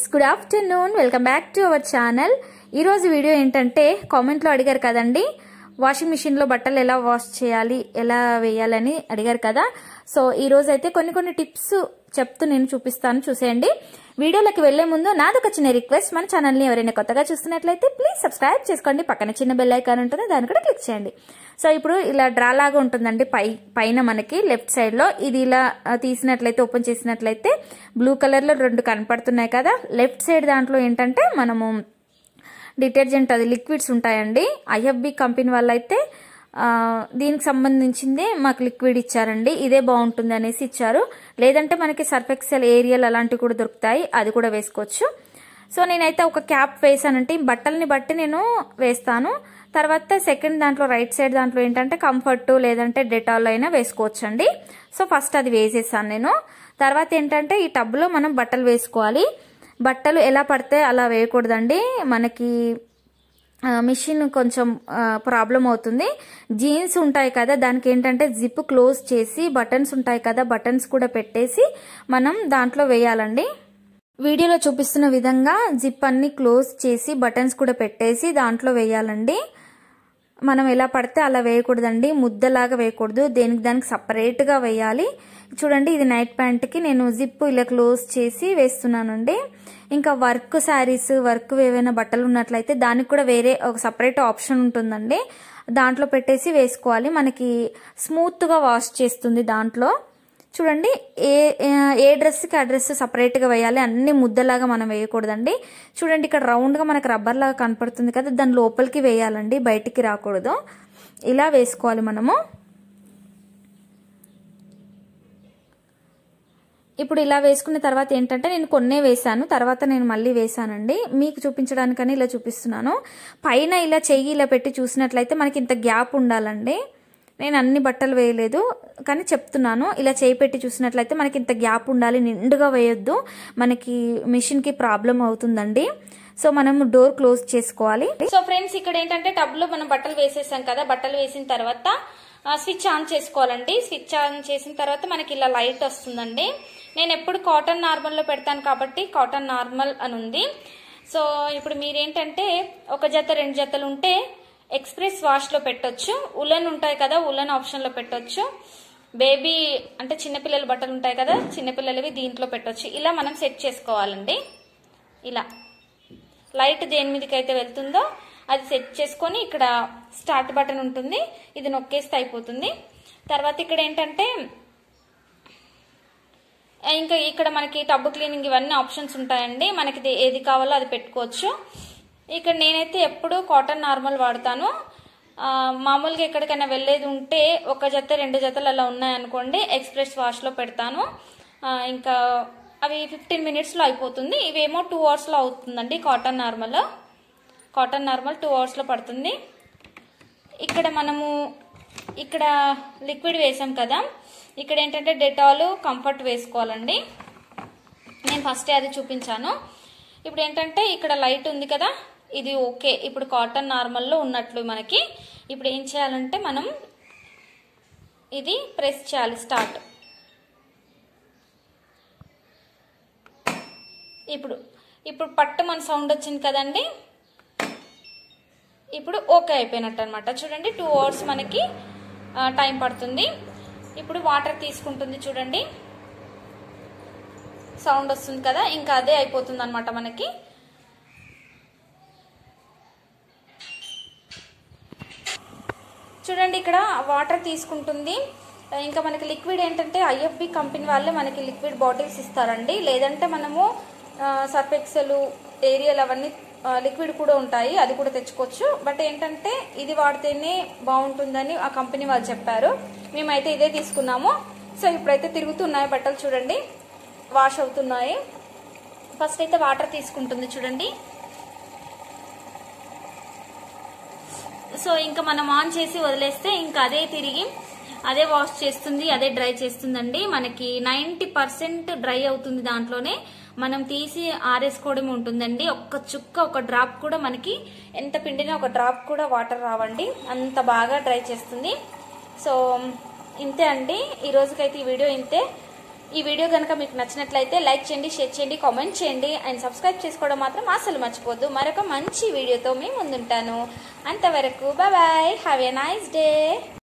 good afternoon welcome back to our channel ఈరోజు video ఏంటంటే కామెంట్లో అడిగారు కదండి వాషింగ్ మిషన్లో బట్టలు ఎలా వాష్ చేయాలి ఎలా వేయాలని అడిగారు కదా సో ఈ రోజు అయితే కొన్ని కొన్ని టిప్స్ చెప్తూ నేను చూపిస్తాను చూసేయండి వీడియోలోకి వెళ్లే ముందు నాదొక చిన్న రిక్వెస్ట్ మన ఛానల్ని ఎవరైనా కొత్తగా చూస్తున్నట్లయితే ప్లీజ్ సబ్స్క్రైబ్ చేసుకోండి పక్కన చిన్న బెల్ ఐకాన్ ఉంటుంది దాన్ని కూడా క్లిక్ చేయండి సో ఇప్పుడు ఇలా డ్రా లాగా ఉంటుందండి పై పైన మనకి లెఫ్ట్ సైడ్ లో ఇది ఇలా ఆ, తీసినట్లయితే ఓపెన్ చేసినట్లయితే బ్లూ కలర్ లో రెండు కనపడుతున్నాయి కదా లెఫ్ట్ సైడ్ దాంట్లో ఏంటంటే మనము డిటర్జెంట్ అది లిక్విడ్స్ ఉంటాయండి ఐఎఫ్బి కంపెనీ వాళ్ళు అయితే ఆ, దీనికి సంబంధించిందే మాకు లిక్విడ్ ఇచ్చారండి ఇదే బాగుంటుంది అనేసి ఇచ్చారు లేదంటే మనకి సర్ఫెక్సెల్ ఏరియల్ అలాంటివి కూడా దొరుకుతాయి అది కూడా వేసుకోవచ్చు సో నేనైతే ఒక క్యాప్ వేసానంటే ఈ బట్టల్ని బట్టి నేను వేస్తాను తర్వాత సెకండ్ దాంట్లో రైట్ సైడ్ దాంట్లో ఏంటంటే కంఫర్ట్ లేదంటే డెటాల్ అయినా వేసుకోవచ్చండి సో ఫస్ట్ అది వేసేసాను నేను తర్వాత ఏంటంటే ఈ టబ్లో మనం బట్టలు వేసుకోవాలి బట్టలు ఎలా పడితే అలా వేయకూడదండి మనకి ఆ, మిషన్ కొంచెం ప్రాబ్లం అవుతుంది జీన్స్ ఉంటాయి కదా దానికి ఏంటంటే జిప్ క్లోజ్ చేసి బటన్స్ ఉంటాయి కదా బటన్స్ కూడా పెట్టేసి మనం దాంట్లో వేయాలండి వీడియోలో చూపిస్తున్న విధంగా జిప్ అన్ని క్లోజ్ చేసి బటన్స్ కూడా పెట్టేసి దాంట్లో వేయాలండి మనం ఎలా పడితే అలా వేయకూడదండి ముద్దలాగా వేయకూడదు దేనికి దానికి సపరేట్గా వేయాలి చూడండి ఇది నైట్ ప్యాంట్కి నేను జిప్ ఇలా క్లోజ్ చేసి వేస్తున్నానండి ఇంకా వర్క్ శారీస్ వర్క్ ఏవైనా బట్టలు ఉన్నట్లయితే దానికి కూడా వేరే ఒక సపరేట్ ఆప్షన్ ఉంటుందండి దాంట్లో పెట్టేసి వేసుకోవాలి మనకి స్మూత్గా వాష్ చేస్తుంది దాంట్లో చూడండి ఏ ఏ డ్రెస్కి ఆ డ్రెస్ సపరేట్గా వేయాలి అన్ని ముద్దలాగా మనం వేయకూడదండి చూడండి ఇక్కడ రౌండ్గా మనకు రబ్బర్ లాగా కనపడుతుంది కదా దాని లోపలికి వేయాలండి బయటికి రాకూడదు ఇలా వేసుకోవాలి మనము ఇప్పుడు ఇలా వేసుకున్న తర్వాత ఏంటంటే నేను కొన్నే వేసాను తర్వాత నేను మళ్ళీ వేసానండి మీకు చూపించడానికని ఇలా చూపిస్తున్నాను పైన ఇలా చెయ్యి ఇలా పెట్టి చూసినట్లయితే మనకి ఇంత గ్యాప్ ఉండాలండి నేను అన్ని బట్టలు వేయలేదు కానీ చెప్తున్నాను ఇలా చేయి పెట్టి చూసినట్లయితే మనకి ఇంత గ్యాప్ ఉండాలి నిండుగా వేయొద్దు మనకి మిషన్కి ప్రాబ్లం అవుతుందండి సో మనం డోర్ క్లోజ్ చేసుకోవాలి సో ఫ్రెండ్స్ ఇక్కడ ఏంటంటే టబ్ లో మనం బట్టలు వేసేసాం కదా బట్టలు వేసిన తర్వాత ఆ, స్విచ్ ఆన్ చేసుకోవాలండి స్విచ్ ఆన్ చేసిన తర్వాత మనకి ఇలా లైట్ వస్తుందండి నేను ఎప్పుడు కాటన్ నార్మల్ లో పెడతాను కాబట్టి కాటన్ నార్మల్ అని ఉంది సో ఇప్పుడు మీరేంటంటే ఒక జత రెండు జతలు ఉంటే ఎక్స్ప్రెస్ వాష్ లో పెట్టొచ్చు ఉలన్ ఉంటాయి కదా ఉలన్ ఆప్షన్ లో పెట్టొచ్చు బేబీ అంటే చిన్నపిల్లల బట్టలు ఉంటాయి కదా చిన్నపిల్లలవి దీంట్లో పెట్టొచ్చు ఇలా మనం సెట్ చేసుకోవాలండి ఇలా లైట్ దేని మీదకి అయితే వెళ్తుందో అది సెట్ చేసుకొని ఇక్కడ స్టార్ట్ బటన్ ఉంటుంది ఇది నొక్కేస్తే అయిపోతుంది తర్వాత ఇక్కడ ఏంటంటే ఇంకా ఇక్కడ మనకి టబ్ క్లీనింగ్ ఇవన్నీ ఆప్షన్స్ ఉంటాయండి మనకి ఇది ఏది కావాలో అది పెట్టుకోవచ్చు ఇక్కడ నేనైతే ఎప్పుడు కాటన్ నార్మల్ వాడతాను ఆ, మామూలుగా ఎక్కడికైనా వెళ్ళేది ఉంటే ఒక జత రెండు జతలు అలా ఉన్నాయనుకోండి ఎక్స్ప్రెస్ వాష్లో పెడతాను ఆ, ఇంకా అవి ఫిఫ్టీన్ మినిట్స్లో అయిపోతుంది ఇవేమో టూ అవర్స్లో అవుతుందండి cotton normal cotton normal two అవర్స్లో పడుతుంది ఇక్కడ మనము ఇక్కడ లిక్విడ్ వేసాం కదా ఇక్కడ ఏంటంటే డెటాల్ కంఫర్ట్ వేసుకోవాలండి నేను ఫస్ట్ అది చూపించాను ఇప్పుడు ఏంటంటే ఇక్కడ లైట్ ఉంది కదా ఇది ఓకే ఇప్పుడు కాటన్ నార్మల్లో ఉన్నట్లు మనకి ఇప్పుడు ఏం చేయాలంటే మనం ఇది ప్రెస్ చేయాలి స్టార్ట్ ఇప్పుడు ఇప్పుడు పట్టు మన సౌండ్ వచ్చింది కదండి ఇప్పుడు ఓకే అయిపోయినట్టు అనమాట చూడండి టూ అవర్స్ మనకి ఆ, టైం పడుతుంది ఇప్పుడు వాటర్ తీసుకుంటుంది చూడండి సౌండ్ వస్తుంది కదా ఇంకా అదే అయిపోతుంది అనమాట మనకి చూడండి ఇక్కడ వాటర్ తీసుకుంటుంది ఇంకా మనకి లిక్విడ్ ఏంటంటే ఐఎఫ్బి కంపెనీ వాళ్ళే మనకి లిక్విడ్ బాటిల్స్ ఇస్తారండి లేదంటే మనము సర్ఫెక్సలు ఏరియల్ అవన్నీ ఆ, లిక్విడ్ కూడా ఉంటాయి అది కూడా తెచ్చుకోవచ్చు బట్ ఏంటంటే ఇది వాడితేనే బాగుంటుందని ఆ కంపెనీ వాళ్ళు చెప్పారు మేమైతే ఇదే తీసుకున్నాము సో ఇప్పుడైతే తిరుగుతున్నాయి బట్టలు చూడండి వాష్ అవుతున్నాయి ఫస్ట్ అయితే వాటర్ తీసుకుంటుంది చూడండి సో ఇంకా మనం ఆన్ చేసి వదిలేస్తే ఇంకా అదే తిరిగి అదే వాష్ చేస్తుంది అదే డ్రై చేస్తుందండి మనకి నైంటీ పర్సెంట్ డ్రై అవుతుంది దాంట్లోనే మనం తీసి ఆరేసుకోవడం ఉంటుందండి ఒక్క చుక్క ఒక డ్రాప్ కూడా మనకి ఎంత పిండినా ఒక డ్రాప్ కూడా వాటర్ రావండి అంత బాగా డ్రై చేస్తుంది సో ఇంతే అండి ఈ రోజుకైతే ఈ వీడియో ఇంతే ఈ వీడియో కనుక మీకు నచ్చినట్లయితే లైక్ చేయండి షేర్ చేయండి కామెంట్ చేయండి అండ్ సబ్స్క్రైబ్ చేసుకోవడం మాత్రం అసలు మర్చిపోద్దు మరొక మంచి వీడియోతో మీ ముందుంటాను అంతవరకు bye have a nice day